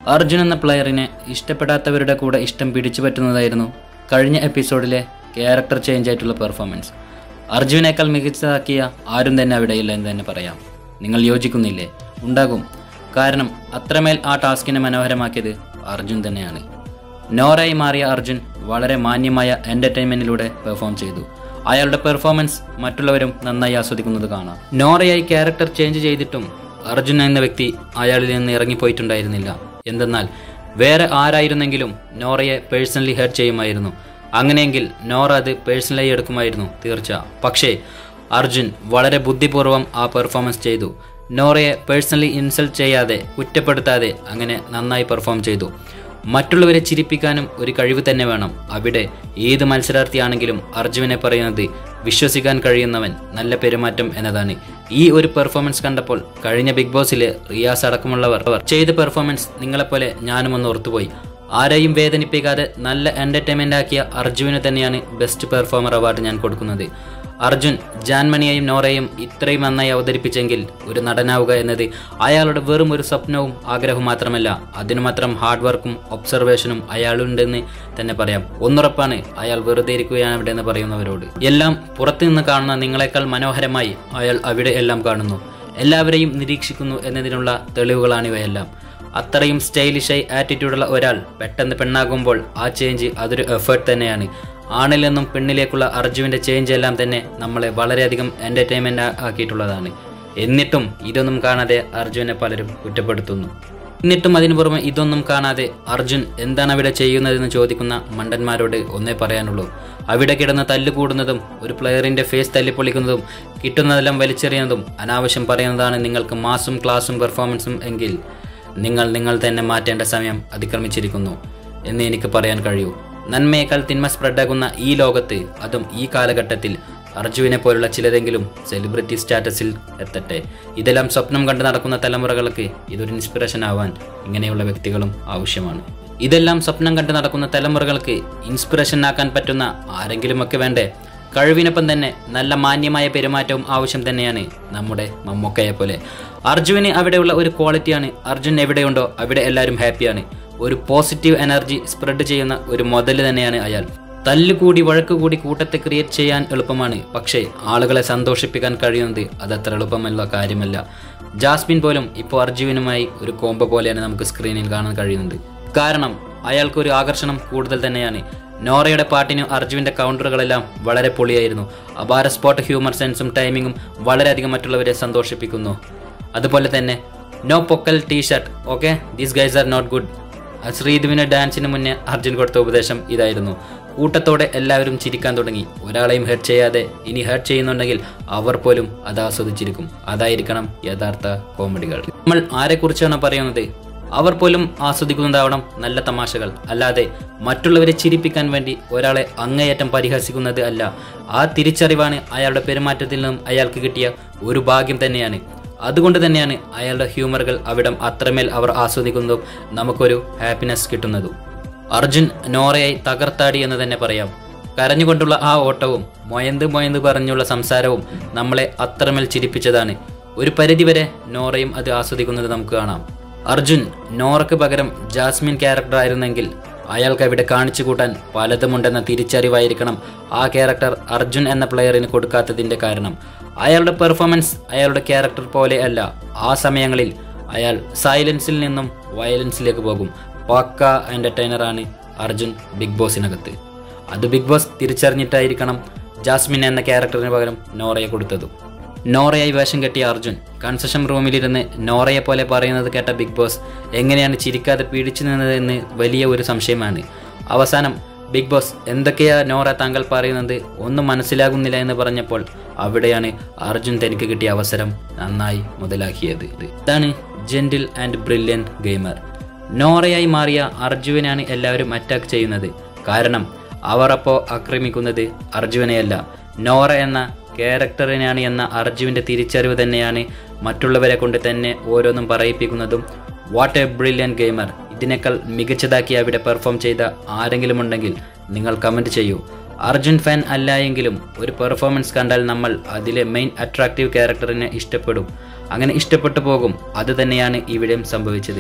അർജുൻ എന്ന പ്ലെയറിനെ ഇഷ്ടപ്പെടാത്തവരുടെ കൂടെ ഇഷ്ടം പിടിച്ചു പറ്റുന്നതായിരുന്നു കഴിഞ്ഞ എപ്പിസോഡിലെ ക്യാരക്ടർ ചേഞ്ച് ആയിട്ടുള്ള പെർഫോമൻസ് അർജുനേക്കാൾ മികച്ചതാക്കിയ ആരും തന്നെ അവിടെയില്ല എന്ന് തന്നെ പറയാം നിങ്ങൾ യോജിക്കുന്നില്ലേ ഉണ്ടാകും കാരണം അത്രമേൽ ആ ടാസ്കിനെ മനോഹരമാക്കിയത് അർജുൻ തന്നെയാണ് നോറായി മാറിയ അർജുൻ വളരെ മാന്യമായ എൻ്റർടൈൻമെൻറ്റിലൂടെ പെർഫോം ചെയ്തു അയാളുടെ പെർഫോമൻസ് മറ്റുള്ളവരും നന്നായി ആസ്വദിക്കുന്നത് കാണാം നോറയായി ക്യാരക്ടർ ചേഞ്ച് ചെയ്തിട്ടും അർജുൻ എന്ന വ്യക്തി അയാളിൽ നിന്ന് ഇറങ്ങിപ്പോയിട്ടുണ്ടായിരുന്നില്ല എന്തെന്നാൽ വേറെ ആരായിരുന്നെങ്കിലും നോറയെ പേഴ്സണലി ഹെർട്ട് ചെയ്യുമായിരുന്നു അങ്ങനെയെങ്കിൽ നോറ അത് പേഴ്സണലായി എടുക്കുമായിരുന്നു തീർച്ച പക്ഷേ അർജുൻ വളരെ ബുദ്ധിപൂർവ്വം ആ പെർഫോമൻസ് ചെയ്തു നോറയെ പേഴ്സണലി ഇൻസൾട്ട് ചെയ്യാതെ കുറ്റപ്പെടുത്താതെ അങ്ങനെ നന്നായി പെർഫോം ചെയ്തു മറ്റുള്ളവരെ ചിരിപ്പിക്കാനും ഒരു കഴിവ് തന്നെ വേണം അവിടെ ഏത് മത്സരാർത്ഥിയാണെങ്കിലും അർജുനെ പറയുന്നത് വിശ്വസിക്കാൻ കഴിയുന്നവൻ നല്ല പെരുമാറ്റം എന്നതാണ് ഈ ഒരു പെർഫോമൻസ് കണ്ടപ്പോൾ കഴിഞ്ഞ ബിഗ് ബോസിലെ റിയാസ് അടക്കമുള്ളവർ ചെയ്ത പെർഫോമൻസ് നിങ്ങളെപ്പോലെ ഞാനും ഒന്ന് ഓർത്തുപോയി ആരെയും വേദനിപ്പിക്കാതെ നല്ല എൻ്റർടൈൻമെൻ്റ് ആക്കിയ അർജുവിന് തന്നെയാണ് ബെസ്റ്റ് പെർഫോമർ അവാർഡ് ഞാൻ കൊടുക്കുന്നത് അർജുൻ ജാൻമണിയെയും നോറയെയും ഇത്രയും നന്നായി അവതരിപ്പിച്ചെങ്കിൽ ഒരു നടനാവുക എന്നത് അയാളുടെ വെറും ഒരു സ്വപ്നവും ആഗ്രഹവും മാത്രമല്ല അതിനു മാത്രം ഹാർഡ് വർക്കും ഒബ്സർവേഷനും അയാളുണ്ടെന്ന് തന്നെ പറയാം ഒന്നുറപ്പാണ് അയാൾ വെറുതെ ഇരിക്കുകയാണ് അവിടെ എന്ന് പറയുന്നവരോട് എല്ലാം പുറത്തുനിന്ന് കാണുന്ന നിങ്ങളെക്കാൾ മനോഹരമായി അയാൾ അവിടെ എല്ലാം കാണുന്നു എല്ലാവരെയും നിരീക്ഷിക്കുന്നു എന്നതിനുള്ള തെളിവുകളാണ് ഇവയെല്ലാം അത്രയും സ്റ്റൈലിഷായി ആറ്റിറ്റ്യൂഡുള്ള ഒരാൾ പെട്ടെന്ന് പെണ്ണാകുമ്പോൾ ആ ചേഞ്ച് അതൊരു എഫേർട്ട് തന്നെയാണ് ആണിൽ നിന്നും പെണ്ണിലേക്കുള്ള അർജുവിൻ്റെ ചേഞ്ച് എല്ലാം തന്നെ നമ്മളെ വളരെയധികം എൻ്റർടൈൻമെൻ്റ് ആക്കിയിട്ടുള്ളതാണ് എന്നിട്ടും ഇതൊന്നും കാണാതെ അർജുനെ പലരും കുറ്റപ്പെടുത്തുന്നു എന്നിട്ടും അതിനു പുറമെ ഇതൊന്നും കാണാതെ അർജുൻ എന്താണ് അവിടെ ചെയ്യുന്നതെന്ന് ചോദിക്കുന്ന മണ്ടന്മാരോട് ഒന്നേ പറയാനുള്ളൂ അവിടെ കിടന്ന് തല്ലുകൂടുന്നതും ഒരു പ്ലെയറിന്റെ ഫേസ് തല്ലിപ്പൊളിക്കുന്നതും കിട്ടുന്നതെല്ലാം വലിച്ചെറിയുന്നതും അനാവശ്യം പറയുന്നതാണ് നിങ്ങൾക്ക് മാസും ക്ലാസും പെർഫോമൻസും എങ്കിൽ നിങ്ങൾ നിങ്ങൾ തന്നെ മാറ്റേണ്ട സമയം അതിക്രമിച്ചിരിക്കുന്നു എന്ന് എനിക്ക് പറയാൻ കഴിയൂ നന്മയേക്കാൾ തിന്മ സ്പ്രെഡാകുന്ന ഈ ലോകത്ത് അതും ഈ കാലഘട്ടത്തിൽ അർജുവിനെ പോലുള്ള ചിലരെങ്കിലും സെലിബ്രിറ്റി സ്റ്റാറ്റസിൽ എത്തട്ടെ ഇതെല്ലാം സ്വപ്നം കണ്ട് നടക്കുന്ന തലമുറകൾക്ക് ഇതൊരു ഇൻസ്പിറേഷൻ ആവാൻ ഇങ്ങനെയുള്ള വ്യക്തികളും ആവശ്യമാണ് ഇതെല്ലാം സ്വപ്നം കണ്ട് നടക്കുന്ന തലമുറകൾക്ക് ഇൻസ്പിറേഷൻ ആക്കാൻ പറ്റുന്ന ആരെങ്കിലുമൊക്കെ വേണ്ടേ കഴിവിനൊപ്പം തന്നെ നല്ല മാന്യമായ പെരുമാറ്റവും ആവശ്യം തന്നെയാണ് നമ്മുടെ മമ്മൂക്കയെ പോലെ അർജുവിന് അവിടെയുള്ള ഒരു ക്വാളിറ്റിയാണ് അർജുൻ എവിടെയുണ്ടോ അവിടെ എല്ലാവരും ഹാപ്പിയാണ് ഒരു പോസിറ്റീവ് എനർജി സ്പ്രെഡ് ചെയ്യുന്ന ഒരു മുതൽ തന്നെയാണ് അയാൾ തല്ലുകൂടി വഴക്കുകൂടി കൂട്ടത്തെ ക്രിയേറ്റ് ചെയ്യാൻ എളുപ്പമാണ് പക്ഷേ ആളുകളെ സന്തോഷിപ്പിക്കാൻ കഴിയുന്നത് അത് അത്ര എളുപ്പമല്ല കാര്യമല്ല ജാസ്മിൻ പോലും ഇപ്പോൾ അർജുവിനുമായി ഒരു കോംബോ പോലെയാണ് നമുക്ക് സ്ക്രീനിൽ കാണാൻ കഴിയുന്നത് കാരണം അയാൾക്കൊരു ആകർഷണം കൂടുതൽ തന്നെയാണ് നോറയുടെ പാട്ടിനും അർജുവിൻ്റെ കൗണ്ടറുകളെല്ലാം വളരെ പൊളിയായിരുന്നു അപാര സ്പോട്ട് ഹ്യൂമർ സെൻസും ടൈമിങ്ങും വളരെയധികം മറ്റുള്ളവരെ സന്തോഷിപ്പിക്കുന്നു അതുപോലെ തന്നെ നോ പൊക്കൽ T shirt okay these guys are not good ശ്രീധുവിന് ഡാൻസിന് മുന്നേ അർജുൻ കൊടുത്ത ഉപദേശം ഇതായിരുന്നു കൂട്ടത്തോടെ എല്ലാവരും ചിരിക്കാൻ തുടങ്ങി ഒരാളെയും ഹെർട്ട് ചെയ്യാതെ ഇനി ഹെർട്ട് ചെയ്യുന്നുണ്ടെങ്കിൽ അവർ പോലും അത് ആസ്വദിച്ചിരിക്കും അതായിരിക്കണം യഥാർത്ഥ കോമഡികൾ നമ്മൾ ആരെക്കുറിച്ചാണ് പറയുന്നത് അവർ പോലും ആസ്വദിക്കുന്നതാവണം നല്ല തമാശകൾ അല്ലാതെ മറ്റുള്ളവരെ ചിരിപ്പിക്കാൻ വേണ്ടി ഒരാളെ അങ്ങേയറ്റം പരിഹസിക്കുന്നത് അല്ല ആ തിരിച്ചറിവാണ് അയാളുടെ പെരുമാറ്റത്തിൽ നിന്നും അയാൾക്ക് കിട്ടിയ ഒരു ഭാഗ്യം തന്നെയാണ് അതുകൊണ്ട് തന്നെയാണ് അയാളുടെ ഹ്യൂമറുകൾ അവിടം അത്രമേൽ അവർ ആസ്വദിക്കുന്നതും നമുക്കൊരു ഹാപ്പിനെസ് കിട്ടുന്നതും അർജുൻ നോറയായി തകർത്താടി എന്ന് തന്നെ പറയാം കരഞ്ഞുകൊണ്ടുള്ള ആ ഓട്ടവും മൊയന്ത് മൊയന്ത് പറഞ്ഞുള്ള സംസാരവും നമ്മളെ അത്രമേൽ ചിരിപ്പിച്ചതാണ് ഒരു പരിധിവരെ നോറയും അത് ആസ്വദിക്കുന്നത് നമുക്ക് കാണാം അർജുൻ നോറയ്ക്ക് പകരം ജാസ്മിൻ ക്യാരക്ടർ ആയിരുന്നെങ്കിൽ അയാൾക്ക് അവിടെ കാണിച്ചു കൂട്ടാൻ പലതുമുണ്ടെന്ന തിരിച്ചറിവായിരിക്കണം ആ ക്യാരക്ടർ അർജുൻ എന്ന പ്ലെയറിന് കൊടുക്കാത്തതിൻ്റെ കാരണം അയാളുടെ പെർഫോമൻസ് അയാളുടെ ക്യാരക്ടർ പോലെ അല്ല ആ സമയങ്ങളിൽ അയാൾ സൈലൻസിൽ നിന്നും വയലൻസിലേക്ക് പോകും പക്ക എൻ്റർടൈനറാണ് അർജുൻ ബിഗ് ബോസിനകത്ത് അത് ബിഗ് ബോസ് തിരിച്ചറിഞ്ഞിട്ടായിരിക്കണം ജാസ്മിൻ എന്ന ക്യാരക്ടറിന് പകരം നോറയെ കൊടുത്തതും നോറയായി വേഷം കെട്ടിയ അർജുൻ കൺസെഷൻ റൂമിലിരുന്ന് നോറയെ പോലെ പറയുന്നത് കേട്ട ബിഗ് ബോസ് എങ്ങനെയാണ് ചിരിക്കാതെ പിടിച്ചു നിന്നതെന്ന് വലിയ ഒരു സംശയമാണ് അവസാനം ബിഗ് ബോസ് എന്തൊക്കെയാ നോറ താങ്കൾ പറയുന്നത് ഒന്നും മനസ്സിലാകുന്നില്ല എന്ന് പറഞ്ഞപ്പോൾ അവിടെയാണ് അർജുൻ തനിക്ക് കിട്ടിയ അവസരം നന്നായി മുതലാക്കിയത് ഇതാണ് ജെന്റിൽ ആൻഡ് ബ്രില്യൻ ഗെയിമർ നോറയായി മാറിയ അർജുവിനാണ് എല്ലാവരും അറ്റാക്ക് ചെയ്യുന്നത് കാരണം അവർ അപ്പോൾ ആക്രമിക്കുന്നത് അർജുവിനെയല്ല നോറ എന്ന ക്യാരക്ടറിനാണ് എന്ന അർജുവിൻ്റെ തിരിച്ചറിവ് തന്നെയാണ് മറ്റുള്ളവരെ കൊണ്ട് തന്നെ ഓരോന്നും പറയിപ്പിക്കുന്നതും വാട്ട് എ ബ്രില്യൻ ഗെയിമർ ഇതിനേക്കാൾ മികച്ചതാക്കി അവിടെ പെർഫോം ചെയ്ത ആരെങ്കിലും ഉണ്ടെങ്കിൽ നിങ്ങൾ കമൻറ്റ് ചെയ്യൂ അർജുൻ ഫാൻ അല്ല എങ്കിലും ഒരു പെർഫോമൻസ് കണ്ടാൽ നമ്മൾ അതിലെ മെയിൻ അട്രാക്റ്റീവ് ക്യാരക്ടറിനെ ഇഷ്ടപ്പെടും അങ്ങനെ ഇഷ്ടപ്പെട്ടു പോകും അത് തന്നെയാണ് ഇവിടെയും സംഭവിച്ചത്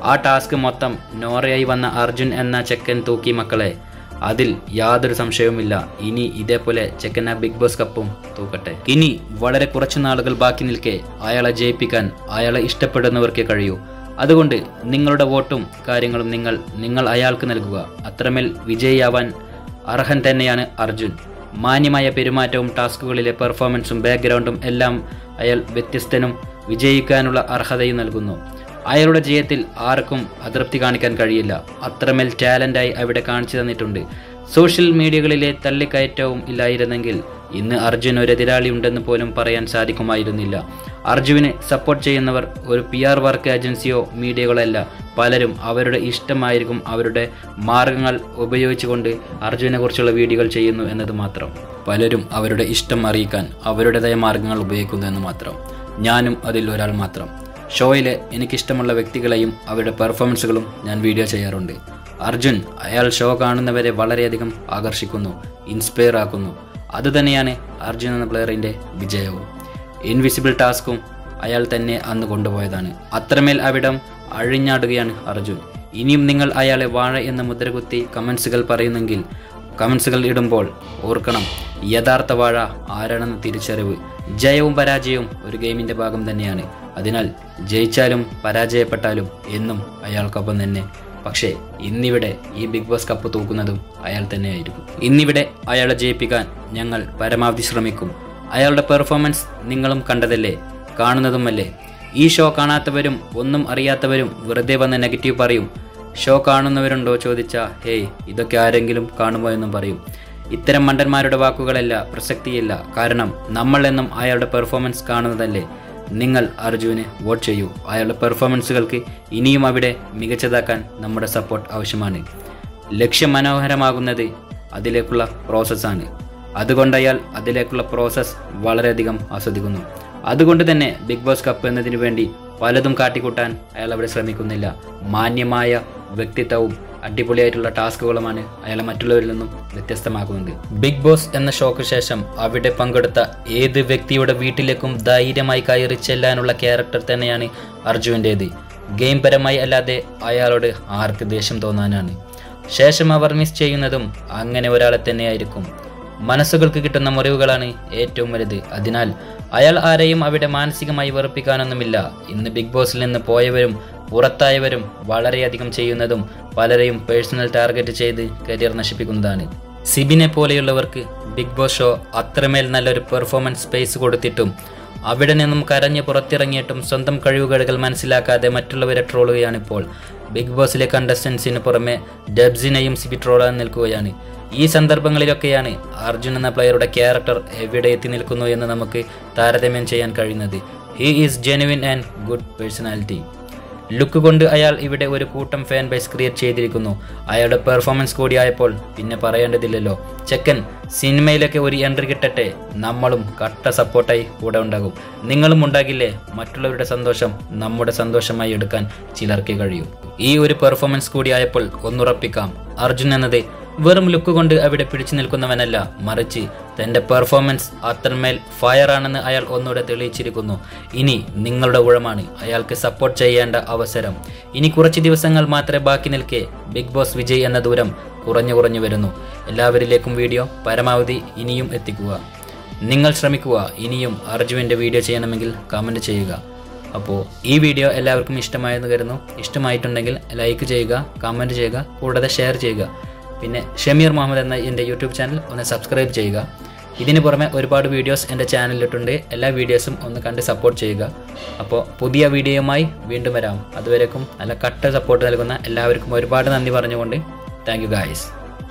ആ ടാസ്ക് മൊത്തം നോറയായി വന്ന അർജുൻ എന്ന ചെക്കൻ തൂക്കി മക്കളെ അതിൽ യാതൊരു സംശയവുമില്ല ഇനി ഇതേപോലെ ചെക്കൻ ആ ബിഗ് ബോസ് കപ്പും തൂക്കട്ടെ ഇനി വളരെ കുറച്ചു നാളുകൾ ബാക്കി നിൽക്കെ അയാളെ ജയിപ്പിക്കാൻ അയാളെ ഇഷ്ടപ്പെടുന്നവർക്കേ കഴിയൂ അതുകൊണ്ട് നിങ്ങളുടെ വോട്ടും കാര്യങ്ങളും നിങ്ങൾ നിങ്ങൾ അയാൾക്ക് നൽകുക അത്രമേൽ വിജയിയാവാൻ അർഹൻ തന്നെയാണ് അർജുൻ മാന്യമായ പെരുമാറ്റവും ടാസ്കുകളിലെ പെർഫോമൻസും ബാക്ക്ഗ്രൗണ്ടും എല്ലാം അയാൾ വ്യത്യസ്തനും വിജയിക്കാനുള്ള അർഹതയും നൽകുന്നു അയാളുടെ ജയത്തിൽ ആർക്കും അതൃപ്തി കാണിക്കാൻ കഴിയില്ല അത്രമേൽ ടാലൻ്റായി അവിടെ കാണിച്ചു തന്നിട്ടുണ്ട് സോഷ്യൽ മീഡിയകളിലെ തള്ളിക്കയറ്റവും ഇല്ലായിരുന്നെങ്കിൽ ഇന്ന് അർജുൻ ഒരു എതിരാളി ഉണ്ടെന്ന് പോലും പറയാൻ സാധിക്കുമായിരുന്നില്ല അർജുവിനെ സപ്പോർട്ട് ചെയ്യുന്നവർ ഒരു പി ആർ വർക്ക് ഏജൻസിയോ മീഡിയകളോ അല്ല പലരും അവരുടെ ഇഷ്ടമായിരിക്കും അവരുടെ മാർഗങ്ങൾ ഉപയോഗിച്ചുകൊണ്ട് അർജുനെ കുറിച്ചുള്ള വീഡിയോകൾ ചെയ്യുന്നു എന്നത് മാത്രം പലരും അവരുടെ ഇഷ്ടം അറിയിക്കാൻ അവരുടേതായ മാർഗങ്ങൾ ഉപയോഗിക്കുന്നു എന്ന് മാത്രം ഞാനും അതിൽ ഒരാൾ മാത്രം ഷോയിലെ എനിക്കിഷ്ടമുള്ള വ്യക്തികളെയും അവരുടെ പെർഫോമൻസുകളും ഞാൻ വീഡിയോ ചെയ്യാറുണ്ട് അർജുൻ അയാൾ ഷോ കാണുന്നവരെ വളരെയധികം ആകർഷിക്കുന്നു ഇൻസ്പയർ ആക്കുന്നു അതുതന്നെയാണ് അർജുൻ എന്ന പ്ലെയറിൻ്റെ വിജയവും ഇൻവിസിബിൾ ടാസ്കും അയാൾ തന്നെ അന്ന് കൊണ്ടുപോയതാണ് അത്രമേൽ അവിടം അഴിഞ്ഞാടുകയാണ് അർജുൻ ഇനിയും നിങ്ങൾ അയാളെ വാഴ എന്ന മുദ്രകുത്തി കമൻസുകൾ പറയുന്നെങ്കിൽ കമൻസുകൾ ഇടുമ്പോൾ ഓർക്കണം യഥാർത്ഥ വാഴ ആരാണെന്ന തിരിച്ചറിവ് ജയവും പരാജയവും ഒരു ഗെയിമിൻ്റെ ഭാഗം തന്നെയാണ് അതിനാൽ ജയിച്ചാലും പരാജയപ്പെട്ടാലും എന്നും അയാൾക്കൊപ്പം തന്നെ പക്ഷേ ഇന്നിവിടെ ഈ ബിഗ് ബോസ് കപ്പ് തൂക്കുന്നതും അയാൾ തന്നെയായിരിക്കും ഇന്നിവിടെ അയാളെ ജയിപ്പിക്കാൻ ഞങ്ങൾ പരമാവധി ശ്രമിക്കും അയാളുടെ പെർഫോമൻസ് നിങ്ങളും കണ്ടതല്ലേ കാണുന്നതുമല്ലേ ഈ ഷോ കാണാത്തവരും ഒന്നും അറിയാത്തവരും വെറുതെ വന്ന് നെഗറ്റീവ് പറയും ഷോ കാണുന്നവരുണ്ടോ ചോദിച്ചാൽ ഹേയ് ഇതൊക്കെ ആരെങ്കിലും കാണുമോ എന്നും പറയും ഇത്തരം മണ്ടന്മാരുടെ വാക്കുകളല്ല പ്രസക്തിയില്ല കാരണം നമ്മൾ എന്നും അയാളുടെ പെർഫോമൻസ് കാണുന്നതല്ലേ നിങ്ങൾ അർജുന് വോട്ട് ചെയ്യൂ അയാളുടെ പെർഫോമൻസുകൾക്ക് ഇനിയും അവിടെ മികച്ചതാക്കാൻ നമ്മുടെ സപ്പോർട്ട് ആവശ്യമാണ് ലക്ഷ്യം മനോഹരമാകുന്നത് അതിലേക്കുള്ള പ്രോസസ്സാണ് അതുകൊണ്ട് അയാൾ അതിലേക്കുള്ള പ്രോസസ്സ് വളരെയധികം ആസ്വദിക്കുന്നു അതുകൊണ്ട് തന്നെ ബിഗ് ബോസ് കപ്പ് എന്നതിനു വേണ്ടി പലതും കാട്ടിക്കൂട്ടാൻ അയാൾ അവിടെ ശ്രമിക്കുന്നില്ല മാന്യമായ വ്യക്തിത്വവും അടിപൊളിയായിട്ടുള്ള ടാസ്കുകളുമാണ് അയാളെ മറ്റുള്ളവരിൽ നിന്നും വ്യത്യസ്തമാക്കുന്നത് ബിഗ് ബോസ് എന്ന ഷോക്ക് ശേഷം അവിടെ പങ്കെടുത്ത ഏത് വ്യക്തിയുടെ വീട്ടിലേക്കും ധൈര്യമായി കയറി ചെല്ലാനുള്ള ക്യാരക്ടർ തന്നെയാണ് അർജുവിൻ്റേത് ഗെയിം പരമായി അല്ലാതെ അയാളോട് ആർക്ക് ദേഷ്യം തോന്നാനാണ് ശേഷം അവർ മിസ് ചെയ്യുന്നതും അങ്ങനെ ഒരാളെ തന്നെയായിരിക്കും മനസ്സുകൾക്ക് കിട്ടുന്ന മുറിവുകളാണ് ഏറ്റവും വലുത് അതിനാൽ അയാൾ ആരെയും അവിടെ മാനസികമായി വെറുപ്പിക്കാനൊന്നുമില്ല ഇന്ന് ബിഗ് ബോസിൽ നിന്ന് പോയവരും പുറത്തായവരും വളരെയധികം ചെയ്യുന്നതും പലരെയും പേഴ്സണൽ ടാർഗറ്റ് ചെയ്ത് കരിയർ നശിപ്പിക്കുന്നതാണ് സിബിനെ പോലെയുള്ളവർക്ക് ബിഗ് ബോസ് ഷോ അത്രമേൽ നല്ലൊരു പെർഫോമൻസ് സ്പേസ് കൊടുത്തിട്ടും അവിടെ നിന്നും കരഞ്ഞ് പുറത്തിറങ്ങിയിട്ടും സ്വന്തം കഴിവുകൾ മനസ്സിലാക്കാതെ മറ്റുള്ളവരെ ട്രോളുകയാണിപ്പോൾ ബിഗ് ബോസിലെ കണ്ടസ്റ്റൻസിന് പുറമെ ഡബ്സിനെയും സിബി ട്രോളാൻ നിൽക്കുകയാണ് ഈ സന്ദർഭങ്ങളിലൊക്കെയാണ് അർജുൻ എന്ന പ്ലെയറുടെ ക്യാരക്ടർ എവിടെ എത്തി നിൽക്കുന്നു എന്ന് നമുക്ക് താരതമ്യം ചെയ്യാൻ കഴിയുന്നത് he is genuine and good personality look കൊണ്ട് അയാൾ ഇവിടെ ഒരു കൂട്ടം ഫാൻ ബേസ് ക്രിയേറ്റ് ചെയ്തിരിക്കുന്നു അയാളുടെ പെർഫോമൻസ് കൂടിയായപ്പോൾ പിന്നെ പറയേണ്ടതില്ലല്ലോ ചെക്കൻ സിനിമയിലൊക്കെ ഒരു എൻട്രി കിട്ടട്ടെ നമ്മളും കട്ട സപ്പോർട്ടായി കൂടെ ഉണ്ടാകും നിങ്ങളും ഉണ്ടാകില്ലേ മറ്റുള്ളവരുടെ സന്തോഷം നമ്മുടെ സന്തോഷമായി എടുക്കാൻ ചിലർക്ക് കഴിയും ഈ ഒരു പെർഫോമൻസ് കൂടിയായപ്പോൾ ഒന്നുറപ്പിക്കാം അർജുൻ എന്നത് വെറും ലുക്ക് കൊണ്ട് അവിടെ പിടിച്ചു നിൽക്കുന്നവനല്ല മറിച്ച് തൻ്റെ പെർഫോമൻസ് അത്രമേൽ ഫയർ ആണെന്ന് അയാൾ ഒന്നുകൂടെ തെളിയിച്ചിരിക്കുന്നു ഇനി നിങ്ങളുടെ ഊഴമാണ് അയാൾക്ക് സപ്പോർട്ട് ചെയ്യേണ്ട അവസരം ഇനി കുറച്ച് ദിവസങ്ങൾ മാത്രമേ ബാക്കി നിൽക്കെ ബിഗ് ബോസ് വിജയ് എന്ന ദൂരം കുറഞ്ഞു കുറഞ്ഞു വരുന്നു എല്ലാവരിലേക്കും വീഡിയോ പരമാവധി ഇനിയും എത്തിക്കുക നിങ്ങൾ ശ്രമിക്കുക ഇനിയും അർജുവിൻ്റെ വീഡിയോ ചെയ്യണമെങ്കിൽ കമൻറ്റ് ചെയ്യുക അപ്പോൾ ഈ വീഡിയോ എല്ലാവർക്കും ഇഷ്ടമായെന്ന് കരുതുന്നു ഇഷ്ടമായിട്ടുണ്ടെങ്കിൽ ലൈക്ക് ചെയ്യുക കമൻറ്റ് ചെയ്യുക കൂടാതെ ഷെയർ ചെയ്യുക പിന്നെ ഷമീർ മുഹമ്മദ് എന്ന എൻ്റെ യൂട്യൂബ് ചാനൽ ഒന്ന് സബ്സ്ക്രൈബ് ചെയ്യുക ഇതിന് പുറമെ ഒരുപാട് വീഡിയോസ് എൻ്റെ ചാനലിലിട്ടുണ്ട് എല്ലാ വീഡിയോസും ഒന്ന് കണ്ട് സപ്പോർട്ട് ചെയ്യുക അപ്പോൾ പുതിയ വീഡിയോയുമായി വീണ്ടും വരാം അതുവരേക്കും നല്ല കട്ട സപ്പോർട്ട് നൽകുന്ന എല്ലാവർക്കും ഒരുപാട് നന്ദി പറഞ്ഞുകൊണ്ട് thank you guys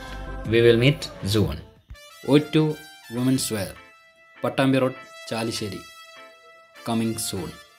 we will meet soon O two women's wear Pattambi road Chalissery coming soon